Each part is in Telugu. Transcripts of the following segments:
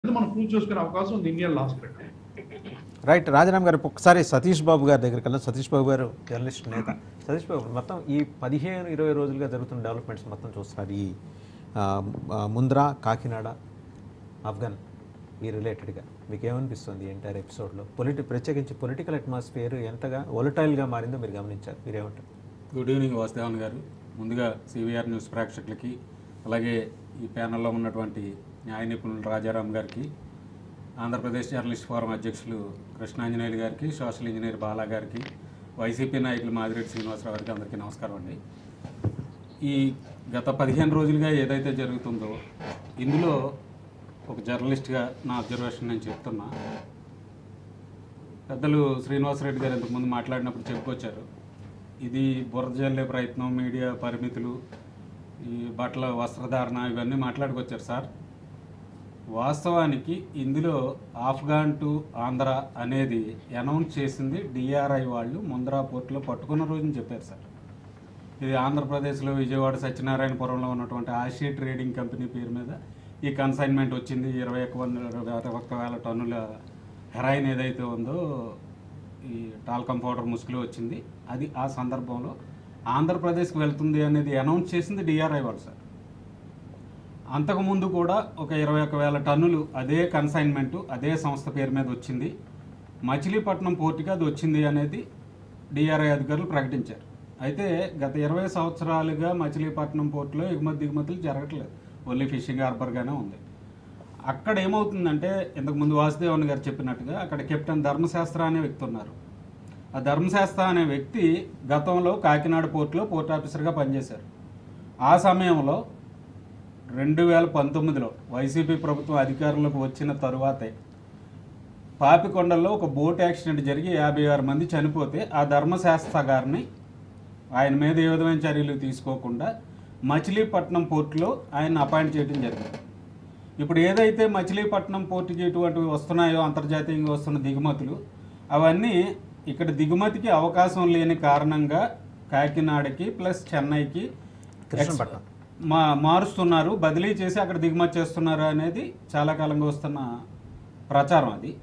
ఇది మనం ప్రూవ్ చేసుకునే అవకాశం ఉంది ఇండియన్ లాస్ ప్రకారం రైట్ రాజారాం గారు ఒకసారి సతీష్ బాబు గారి దగ్గరికి వెళ్ళాం సతీష్ బాబు గారు జర్నలిస్ట్ నేత సతీష్ బాబు మొత్తం ఈ పదిహేను ఇరవై రోజులుగా జరుగుతున్న డెవలప్మెంట్స్ మొత్తం చూస్తున్నారు ఈ ఆ, ఆ, ముంద్రా కాకినాడ ఆఫ్ఘన్ ఈ రిలేటెడ్గా మీకు ఏమనిపిస్తుంది ఎంటైర్ ఎపిసోడ్లో పొలిటి ప్రత్యేకించి పొలిటికల్ అట్మాస్ఫియర్ ఎంతగా ఒలటైల్గా మారిందో మీరు గమనించారు మీరేమంటారు గుడ్ ఈవినింగ్ వాసుదేవన్ గారు ముందుగా సివిఆర్ న్యూస్ ప్రేక్షకులకి అలాగే ఈ ప్యానెల్లో ఉన్నటువంటి న్యాయ నిపుణులు రాజారాం గారికి ఆంధ్రప్రదేశ్ జర్నలిస్ట్ ఫోరం అధ్యక్షులు కృష్ణాంజనేయులు గారికి సోషల్ ఇంజనీర్ బాలా గారికి వైసీపీ నాయకులు మాదిరెడ్డి శ్రీనివాసరావు గారికి అందరికీ నమస్కారం అండి ఈ గత పదిహేను రోజులుగా ఏదైతే జరుగుతుందో ఇందులో ఒక జర్నలిస్ట్గా నా అబ్జర్వేషన్ నేను చెప్తున్నా పెద్దలు శ్రీనివాసరెడ్డి గారు ఇంతకుముందు మాట్లాడినప్పుడు చెప్పుకొచ్చారు ఇది బురద జల్లే ప్రయత్నం మీడియా పరిమితులు ఈ బట్టల వస్త్రధారణ ఇవన్నీ మాట్లాడుకొచ్చారు సార్ వాస్తవానికి ఇందులో ఆఫ్ఘాన్ టు ఆంధ్ర అనేది అనౌన్స్ చేసింది డిఆర్ఐ వాళ్ళు ముంద్రా పోర్టులో పట్టుకున్న రోజుని చెప్పారు సార్ ఇది ఆంధ్రప్రదేశ్లో విజయవాడ సత్యనారాయణపురంలో ఉన్నటువంటి ఆసియా ట్రేడింగ్ కంపెనీ పేరు మీద ఈ కన్సైన్మెంట్ వచ్చింది ఇరవై ఒక్క వందల ఇరవై ఒక్క వేల టన్నుల హెరాయిన్ ఏదైతే ఉందో ఈ టాల్కమ్ పౌడర్ ముసుగులో వచ్చింది అది ఆ సందర్భంలో ఆంధ్రప్రదేశ్కి వెళ్తుంది అనేది అనౌన్స్ చేసింది డిఆర్ఐ వాళ్ళు సార్ అంతకుముందు కూడా ఒక ఇరవై ఒక్క వేల టన్నులు అదే కన్సైన్మెంటు అదే సంస్థ పేరు మీద వచ్చింది మచిలీపట్నం పోర్టుకి అది వచ్చింది అనేది డిఆర్ఐ అధికారులు ప్రకటించారు అయితే గత ఇరవై సంవత్సరాలుగా మచిలీపట్నం పోర్టులో ఎగుమతి దిగుమతులు జరగట్లేదు ఓన్లీ ఫిషింగ్ హార్బర్గానే ఉంది అక్కడ ఏమవుతుందంటే ఇంతకుముందు వాసుదేవన్ గారు చెప్పినట్టుగా అక్కడ కెప్టెన్ ధర్మశాస్త్ర అనే వ్యక్తి ఉన్నారు ఆ ధర్మశాస్త్ర అనే వ్యక్తి గతంలో కాకినాడ పోర్టులో పోర్ట్ ఆఫీసర్గా పనిచేశారు ఆ సమయంలో రెండు వేల పంతొమ్మిదిలో వైసీపీ ప్రభుత్వం అధికారంలోకి వచ్చిన తరువాతే పాపికొండల్లో ఒక బోట్ యాక్సిడెంట్ జరిగి యాభై ఆరు మంది చనిపోతే ఆ ధర్మశాస్త్ర గారిని ఆయన మీద ఏ విధమైన చర్యలు తీసుకోకుండా మచిలీపట్నం పోర్టులో ఆయన అపాయింట్ చేయడం జరిగింది ఇప్పుడు ఏదైతే మచిలీపట్నం పోర్టుకి ఇటువంటివి వస్తున్నాయో అంతర్జాతీయంగా వస్తున్న దిగుమతులు అవన్నీ ఇక్కడ దిగుమతికి అవకాశం లేని కారణంగా కాకినాడకి ప్లస్ చెన్నైకి కృష్ణపట్నం. మా మారుస్తున్నారు బదిలీ చేసి అక్కడ దిగుమతి చేస్తున్నారు అనేది చాలా కాలంగా వస్తున్న ప్రచారం అది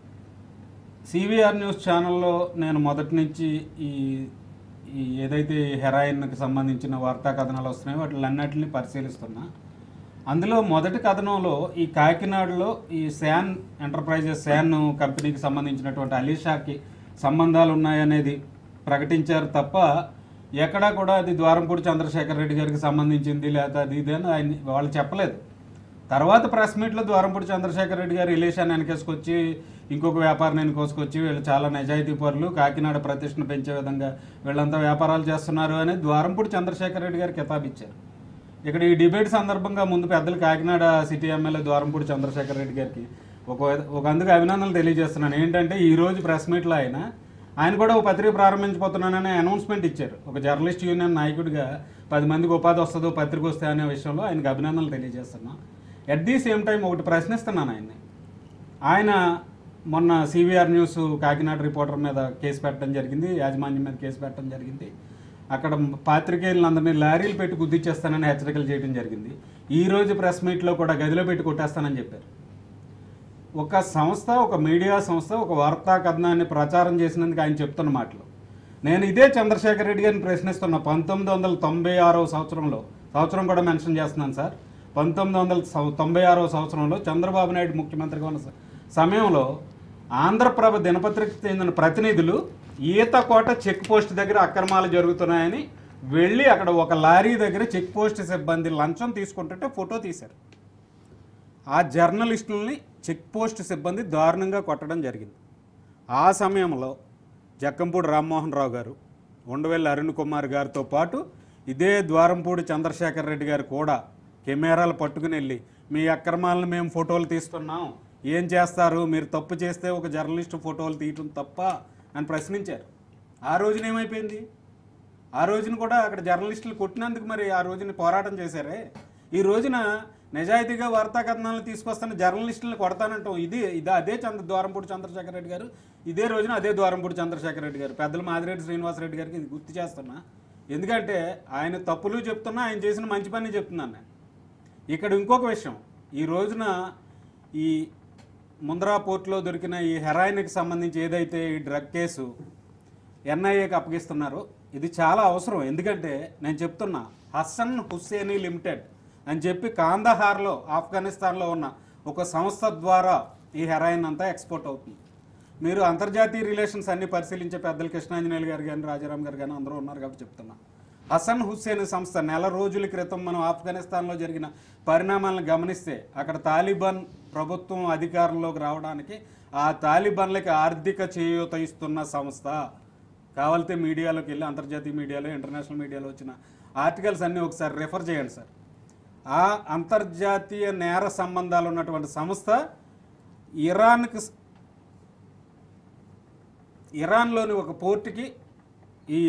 సివిఆర్ న్యూస్ ఛానల్లో నేను మొదటి నుంచి ఈ ఈ ఏదైతే హెరాయిన్కి సంబంధించిన వార్తా కథనాలు వస్తున్నాయో వాటిలన్నిటిని పరిశీలిస్తున్నా అందులో మొదటి కథనంలో ఈ కాకినాడలో ఈ శాన్ ఎంటర్ప్రైజెస్ శాన్ కంపెనీకి సంబంధించినటువంటి అలీషాకి సంబంధాలు ఉన్నాయనేది ప్రకటించారు తప్ప ఎక్కడా కూడా అది ద్వారంపూడి చంద్రశేఖర్ రెడ్డి గారికి సంబంధించింది లేదా అది ఇది అని ఆయన వాళ్ళు చెప్పలేదు తర్వాత ప్రెస్ మీట్లో ద్వారంపూడి చంద్రశేఖర్ రెడ్డి గారు రిలేషన్ వెనకేసుకొచ్చి ఇంకొక వ్యాపారాన్ని వెనకేసుకొచ్చి వీళ్ళు చాలా నిజాయితీ పరులు కాకినాడ ప్రతిష్టను పెంచే విధంగా వీళ్ళంతా వ్యాపారాలు చేస్తున్నారు అని ద్వారంపూడి చంద్రశేఖర్ రెడ్డి గారు కితాబ్ ఇచ్చారు ఇక్కడ ఈ డిబేట్ సందర్భంగా ముందు పెద్దలు కాకినాడ సిటీ ఎమ్మెల్యే ద్వారంపూడి చంద్రశేఖర్ రెడ్డి గారికి ఒక ఒక అందుకు అభినందనలు తెలియజేస్తున్నాను ఏంటంటే ఈ రోజు ప్రెస్ మీట్లో ఆయన ఆయన కూడా ఒక పత్రిక ప్రారంభించబోతున్నాననే అనౌన్స్మెంట్ ఇచ్చారు ఒక జర్నలిస్ట్ యూనియన్ నాయకుడిగా పది మందికి ఉపాధి వస్తుందో పత్రిక వస్తే అనే విషయంలో ఆయనకు అభినందనలు తెలియజేస్తున్నా ఎట్ ది సేమ్ టైం ఒకటి ప్రశ్నిస్తున్నాను ఆయన్ని ఆయన మొన్న సివిఆర్ న్యూస్ కాకినాడ రిపోర్టర్ మీద కేసు పెట్టడం జరిగింది యాజమాన్యం మీద కేసు పెట్టడం జరిగింది అక్కడ పాత్రికేయులందరినీ లారీలు పెట్టి గుద్దిచ్చేస్తానని హెచ్చరికలు చేయడం జరిగింది ఈ రోజు ప్రెస్ మీట్లో కూడా గదిలో పెట్టి కొట్టేస్తానని చెప్పారు ఒక సంస్థ ఒక మీడియా సంస్థ ఒక వార్తా కథనాన్ని ప్రచారం చేసినందుకు ఆయన చెప్తున్న మాటలు నేను ఇదే చంద్రశేఖర్ రెడ్డి గారిని ప్రశ్నిస్తున్న పంతొమ్మిది వందల తొంభై ఆరవ సంవత్సరంలో సంవత్సరం కూడా మెన్షన్ చేస్తున్నాను సార్ పంతొమ్మిది వందల సం- తొంభై ఆరవ సంవత్సరంలో చంద్రబాబు నాయుడు ముఖ్యమంత్రిగా ఉన్న స- సమయంలో ఆంధ్రప్రభ దినపత్రిక చెందిన ప్రతినిధులు ఈతకోట చెక్ పోస్ట్ దగ్గర అక్రమాలు జరుగుతున్నాయని వెళ్ళి అక్కడ ఒక లారీ దగ్గర చెక్ పోస్ట్ సిబ్బంది లంచం తీసుకుంటుంటే ఫోటో తీశారు ఆ జర్నలిస్టులని చెక్ పోస్ట్ సిబ్బంది దారుణంగా కొట్టడం జరిగింది ఆ సమయంలో జక్కంపూడి రామ్మోహన్ రావు గారు ఉండవెల్లి అరుణ్ కుమార్ గారితో పాటు ఇదే ద్వారంపూడి చంద్రశేఖర్ రెడ్డి గారు కూడా కెమెరాలు పట్టుకుని వెళ్ళి మీ అక్రమాలను మేము ఫోటోలు తీస్తున్నాం ఏం చేస్తారు మీరు తప్పు చేస్తే ఒక జర్నలిస్టు ఫోటోలు తీయటం తప్ప అని ప్రశ్నించారు ఆ రోజున ఏమైపోయింది ఆ రోజున కూడా అక్కడ జర్నలిస్టులు కొట్టినందుకు మరి ఆ రోజున పోరాటం చేశారే ఈ రోజున నిజాయితీగా వార్తా కథనాలను తీసుకొస్తున్న జర్నలిస్టులను కొడతానంటాం ఇది ఇది అదే చంద్ర ద్వారంపూడి చంద్రశేఖర్ రెడ్డి గారు ఇదే రోజున అదే ద్వారంపూడి చంద్రశేఖర్ రెడ్డి గారు పెద్దలు మాదిరెడ్డి శ్రీనివాసరెడ్డి గారికి ఇది గుర్తు చేస్తున్నా ఎందుకంటే ఆయన తప్పులు చెప్తున్నా ఆయన చేసిన మంచి పని చెప్తున్నాను నేను ఇక్కడ ఇంకొక విషయం ఈ రోజున ఈ ముంద్రా పోర్టులో దొరికిన ఈ హెరాయిన్కి సంబంధించి ఏదైతే ఈ డ్రగ్ కేసు ఎన్ఐఏకి అప్పగిస్తున్నారో ఇది చాలా అవసరం ఎందుకంటే నేను చెప్తున్నా హసన్ హుస్సేనీ లిమిటెడ్ అని చెప్పి కాందహార్లో ఆఫ్ఘనిస్తాన్లో ఉన్న ఒక సంస్థ ద్వారా ఈ హెరాయిన్ అంతా ఎక్స్పోర్ట్ అవుతుంది మీరు అంతర్జాతీయ రిలేషన్స్ అన్ని పరిశీలించే పెద్దలు కృష్ణాంజనేయులు గారు కానీ రాజారాం గారు కానీ అందరూ ఉన్నారు కాబట్టి చెప్తున్నా హసన్ హుస్సేన్ సంస్థ నెల రోజుల క్రితం మనం ఆఫ్ఘనిస్తాన్లో జరిగిన పరిణామాలను గమనిస్తే అక్కడ తాలిబాన్ ప్రభుత్వం అధికారంలోకి రావడానికి ఆ తాలిబాన్లకి ఆర్థిక చేయూత ఇస్తున్న సంస్థ కావాలితే మీడియాలోకి వెళ్ళి అంతర్జాతీయ మీడియాలో ఇంటర్నేషనల్ మీడియాలో వచ్చిన ఆర్టికల్స్ అన్నీ ఒకసారి రెఫర్ చేయండి సార్ ఆ అంతర్జాతీయ నేర సంబంధాలు ఉన్నటువంటి సంస్థ ఇరాన్కి స- ఇరాన్లోని ఒక పోర్టుకి ఈ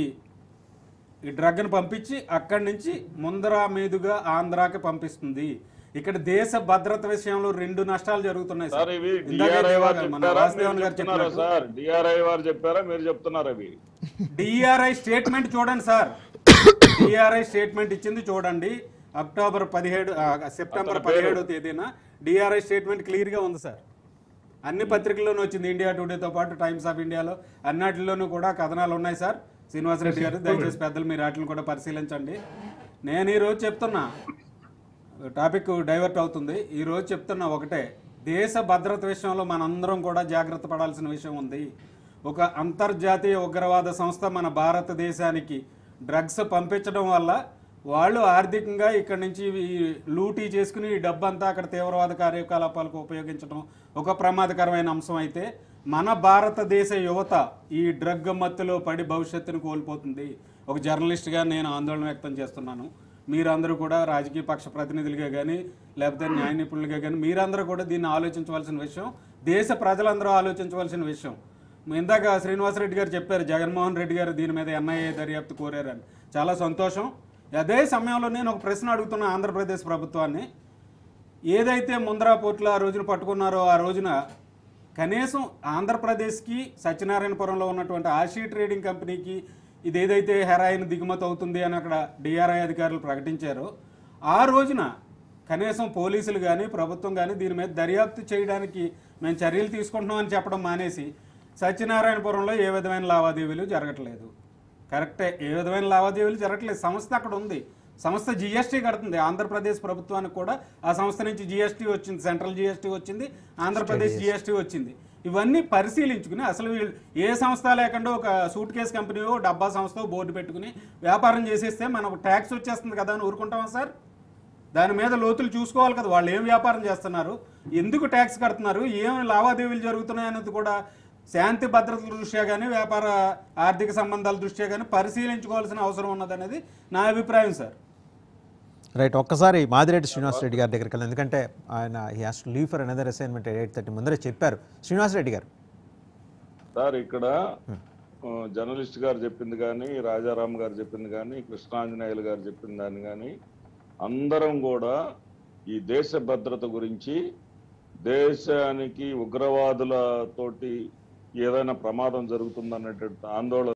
ఈ డ్రగ్ను పంపించి అక్కడి నుంచి ముందరా మీదుగా ఆంధ్రాకి పంపిస్తుంది ఇక్కడ దేశ భద్రత విషయంలో రెండు నష్టాలు జరుగుతున్నాయి సార్ ఇవి ఇందాకే డిఆర్ఐ వారు దేవాగల్ మన చెప్పారా వాసుదేవన్ మీరు గారు చెప్తున్నారా చెప్పినట్టు సార్ డిఆర్ఐ వారు చెప్పారా మీరు చెప్తున్నారు అవి డిఆర్ఐ స్టేట్మెంట్ చూడండి సార్ డిఆర్ఐ స్టేట్మెంట్ ఇచ్చింది చూడండి అక్టోబర్ పదిహేడు ఆ, సెప్టెంబర్ అతని పేరు? పదిహేడో తేదీన డిఆర్ఐ స్టేట్మెంట్ క్లియర్గా ఉంది సార్ అన్ని పత్రికల్లోనూ వచ్చింది ఇండియా టుడేతో పాటు టైమ్స్ ఆఫ్ ఇండియాలో అన్నిటిలోనూ కూడా కథనాలు ఉన్నాయి సార్ శ్రీనివాసరెడ్డి గారు దయచేసి పెద్దలు మీరు వాటిని కూడా పరిశీలించండి నేను ఈరోజు చెప్తున్నా టాపిక్ డైవర్ట్ అవుతుంది ఈ రోజు చెప్తున్నా ఒకటే దేశ భద్రత విషయంలో మనందరం కూడా జాగ్రత్త పడాల్సిన విషయం ఉంది ఒక అంతర్జాతీయ ఉగ్రవాద సంస్థ మన భారతదేశానికి డ్రగ్స్ పంపించడం వల్ల వాళ్ళు ఆర్థికంగా ఇక్కడ నుంచి ఈ లూటీ చేసుకుని ఈ డబ్బంతా అక్కడ తీవ్రవాద కార్యకలాపాలకు ఉపయోగించడం ఒక ప్రమాదకరమైన అంశం అయితే మన భారతదేశ యువత ఈ డ్రగ్ మత్తులో పడి భవిష్యత్తును కోల్పోతుంది ఒక జర్నలిస్ట్గా నేను ఆందోళన వ్యక్తం చేస్తున్నాను మీరందరూ కూడా రాజకీయ పక్ష ప్రతినిధులుగా కానీ లేకపోతే న్యాయ నిపుణులుగా కానీ మీరందరూ కూడా దీన్ని ఆలోచించవలసిన విషయం దేశ ప్రజలందరూ ఆలోచించవలసిన విషయం ఇందాక శ్రీనివాసరెడ్డి గారు చెప్పారు జగన్మోహన్ రెడ్డి గారు దీని మీద ఎన్ఐఏ దర్యాప్తు కోరారని చాలా సంతోషం అదే సమయంలో నేను ఒక ప్రశ్న అడుగుతున్నా ఆంధ్రప్రదేశ్ ప్రభుత్వాన్ని ఏదైతే ముందరా పోర్టులో ఆ రోజున పట్టుకున్నారో ఆ రోజున కనీసం ఆంధ్రప్రదేశ్కి సత్యనారాయణపురంలో ఉన్నటువంటి ఆషీ ట్రేడింగ్ కంపెనీకి ఇది ఏదైతే హెరాయిన్ దిగుమతి అవుతుంది అని అక్కడ డిఆర్ఐ అధికారులు ప్రకటించారో ఆ రోజున కనీసం పోలీసులు కానీ ప్రభుత్వం కానీ దీని మీద దర్యాప్తు చేయడానికి మేము చర్యలు తీసుకుంటున్నామని చెప్పడం మానేసి సత్యనారాయణపురంలో ఏ విధమైన లావాదేవీలు జరగట్లేదు కరెక్టే ఏ విధమైన లావాదేవీలు జరగట్లేదు సంస్థ అక్కడ ఉంది సంస్థ జిఎస్టీ కడుతుంది ఆంధ్రప్రదేశ్ ప్రభుత్వానికి కూడా ఆ సంస్థ నుంచి జిఎస్టీ వచ్చింది సెంట్రల్ జిఎస్టీ వచ్చింది ఆంధ్రప్రదేశ్ జిఎస్టీ వచ్చింది ఇవన్నీ పరిశీలించుకుని అసలు వీళ్ళు ఏ సంస్థ లేకుండా ఒక సూట్ కేస్ కంపెనీయో డబ్బా సంస్థ బోర్డు పెట్టుకుని వ్యాపారం చేసేస్తే మనకు ట్యాక్స్ వచ్చేస్తుంది కదా అని ఊరుకుంటామా సార్ దాని మీద లోతులు చూసుకోవాలి కదా వాళ్ళు ఏం వ్యాపారం చేస్తున్నారు ఎందుకు ట్యాక్స్ కడుతున్నారు ఏం లావాదేవీలు జరుగుతున్నాయి అనేది కూడా శాంతి భద్రతల దృష్ట్యా కానీ వ్యాపార ఆర్థిక సంబంధాల దృష్ట్యా కానీ పరిశీలించుకోవాల్సిన అవసరం ఉన్నదనేది నా అభిప్రాయం సార్ రైట్ ఒక్కసారి మాదిరెడ్డి శ్రీనివాస్ రెడ్డి గారి దగ్గరికి వెళ్ళాం ఎందుకంటే ఆయన he has to leave for another assignment eight thirty ముందరే చెప్పారు శ్రీనివాస్ రెడ్డి గారు సార్ ఇక్కడ ఆ, జర్నలిస్ట్ గారు చెప్పింది కానీ రాజారాం గారు చెప్పింది కానీ కృష్ణాంజనేయులు గారు చెప్పింది దాన్ని కానీ అందరం కూడా ఈ దేశ భద్రత గురించి దేశానికి ఉగ్రవాదులతోటి ఏదైనా ప్రమాదం జరుగుతుందనేటువంటి ఆందోళన